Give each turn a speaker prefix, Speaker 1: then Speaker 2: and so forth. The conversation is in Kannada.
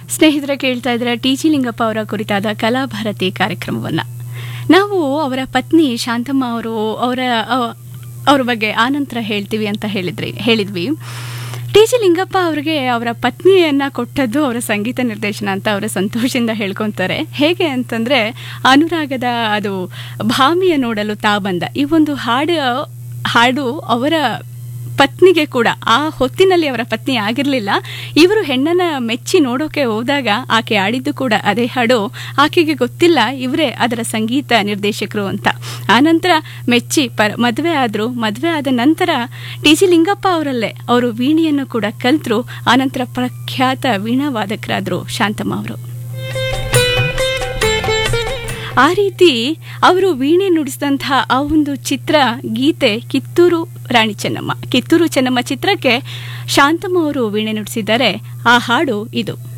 Speaker 1: ಸ್ನೇಹಿತರೆ ಕೇಳ್ತಾ ಇದ್ರೆ ಟಿ ಜಿ ಲಿಂಗಪ್ಪ ಅವರ ಕುರಿತಾದ ಕಲಾಭಾರತಿ ಕಾರ್ಯಕ್ರಮವನ್ನ ನಾವು ಅವರ ಪತ್ನಿ ಶಾಂತಮ್ಮ ಅವರು ಅವರ ಅವ- ಅವ್ರ ಬಗ್ಗೆ ಆನಂತರ ಹೇಳ್ತೀವಿ ಅಂತ ಹೇಳಿದ್ರಿ ಹೇಳಿದ್ವಿ ಟಿ ಜಿ ಲಿಂಗಪ್ಪ ಅವರಿಗೆ ಅವರ ಪತ್ನಿಯನ್ನ ಕೊಟ್ಟದ್ದು ಅವರ ಸಂಗೀತ ನಿರ್ದೇಶನ ಅಂತ ಅವರ ಸಂತೋಷದಿಂದ ಹೇಳ್ಕೊಂತಾರೆ ಹೇಗೆ ಅಂತಂದ್ರೆ ಅನುರಾಗದ ಅದು ಭಾಮಿಯ ನೋಡಲು ತಾ ಬಂದ ಈ ಒಂದು ಹಾಡು ಹಾಡು ಅವರ ಪತ್ನಿಗೆ ಕೂಡ ಆ ಹೊತ್ತಿನಲ್ಲಿ ಅವರ ಪತ್ನಿ ಆಗಿರಲಿಲ್ಲ ಇವರು ಹೆಣ್ಣನ್ನ ಮೆಚ್ಚಿ ನೋಡೋಕೆ ಹೋದಾಗ ಆಕೆ ಆಡಿದ್ದು ಕೂಡ ಅದೇ ಹಾಡು ಆಕೆಗೆ ಗೊತ್ತಿಲ್ಲ ಇವರೇ ಅದರ ಸಂಗೀತ ನಿರ್ದೇಶಕರು ಅಂತ ಆನಂತರ ಮೆಚ್ಚಿ ಪರ ಮದುವೆ ಆದ್ರು ಮದುವೆ ಆದ ನಂತರ ಟಿ ಜಿ ಲಿಂಗಪ್ಪ ಅವರಲ್ಲೇ ಅವರು ವೀಣೆಯನ್ನು ಕೂಡ ಕಲ್ತರು ಆನಂತರ ಪ್ರಖ್ಯಾತ ವೀಣಾ ವಾದಕರಾದ್ರು ಶಾಂತಮ್ಮ ಅವರು ಆ ರೀತಿ ಅವರು ವೀಣೆ ನುಡಿಸಿದಂತಹ ಆ ಒಂದು ಚಿತ್ರ ಗೀತೆ ಕಿತ್ತೂರು ರಾಣಿ ಚೆನ್ನಮ್ಮ ಕಿತ್ತೂರು ಚೆನ್ನಮ್ಮ ಚಿತ್ರಕ್ಕೆ ಶಾಂತಮ್ಮ ಅವರು ವೀಣೆ ನುಡಿಸಿದ್ದಾರೆ ಆ ಹಾಡು ಇದು